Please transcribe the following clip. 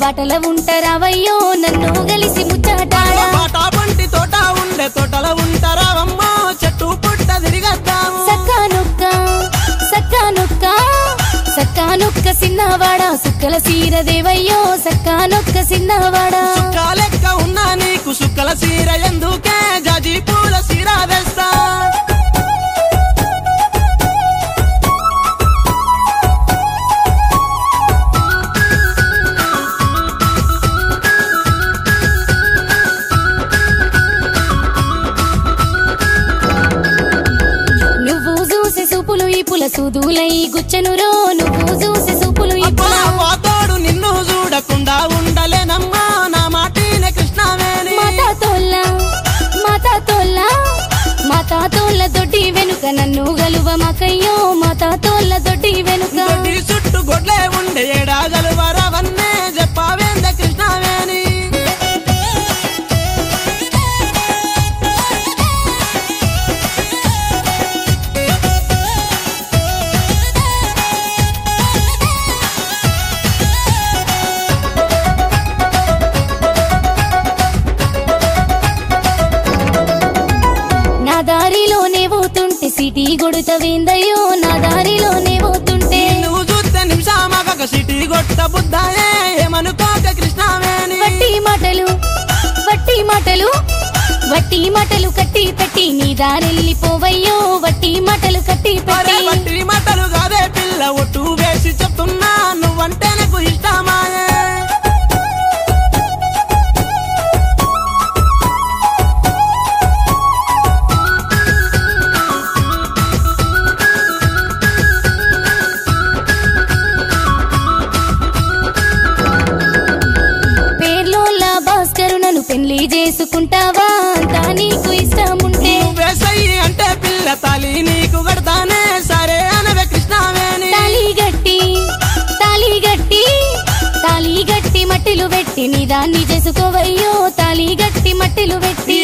బాటల ఉంటారావయ్యో నన్ను గలిసి ముచ్చటాడా పాట పంటి తోట ఉండే తోటల ఉంటారావమ్మ చెట్టు పుట్ట తిరిగద్దాము సక్కా నొక్క సక్కా నొక్క సక్కా నొక్క సిన్నవాడా సుక్కల సీర దేవయ్యో సక్కా నొక్క సిన్నవాడా సుక్క లెక్క ఉన్నా నీకు సుక్కల సీర ఎందుకే జాజి పూల సీర వేస్తా నువ్వు చూసే సూపులు ఈ పుల సూదులై గుచ్చనురో నువ్వు చూసే సూపులు ఈ అబ్బా పుల పోతోడు నిన్ను చూడకుండా ఉండలేనమ్మా నా మాటినే కృష్ణవేణి మాతా తోల్ల మాతా తోల్ల మాతా తోల్ల దొడ్డి వెనుక నన్ను గలువ మకయ్యో మాతా తోల్ల దొడ్డి వెనుక దొడ్డి చుట్టూ గొడ్లే ఉండే ఏడాగలు వరవన్నే చెప్పావేంద కృష్ణవేణి నా దారిలోనే పోతుంటే సిటీ గొడుతవేందయ్యో నా దారిలోనే పోతుంటే నువ్వు చూస్తే నిమిషామగక సిటీ గొట్ట బుద్ధాయే ఏమనుకోక కృష్ణవేణి వట్టి మాటలు వట్టి మాటలు వట్టి మాటలు కట్టి పెట్టి నీ దారెళ్ళిపోవయ్యో వట్టి మాటలు కట్టి అరే పెట్టి వట్టి మాటలు కాదే పిల్ల ఒట్టు వేసి చెప్తున్నా నువ్వంటే నాకు ఇష్టమాయే పేర్లోలా భాస్కరు నన్ను పెళ్లి చేసుకుంటావా అంతా నీకు ఇష్టం ఉంటే వేసయ్యి అంటే పిల్ల తాలి నీకు కడతానే సరే అనవే కృష్ణవేణి తాళి గట్టి తాళి గట్టి తాళి గట్టి మట్టిలు పెట్టి నీ దాన్ని చేసుకోవయ్యో తాళి గట్టి మట్టిలు పెట్టి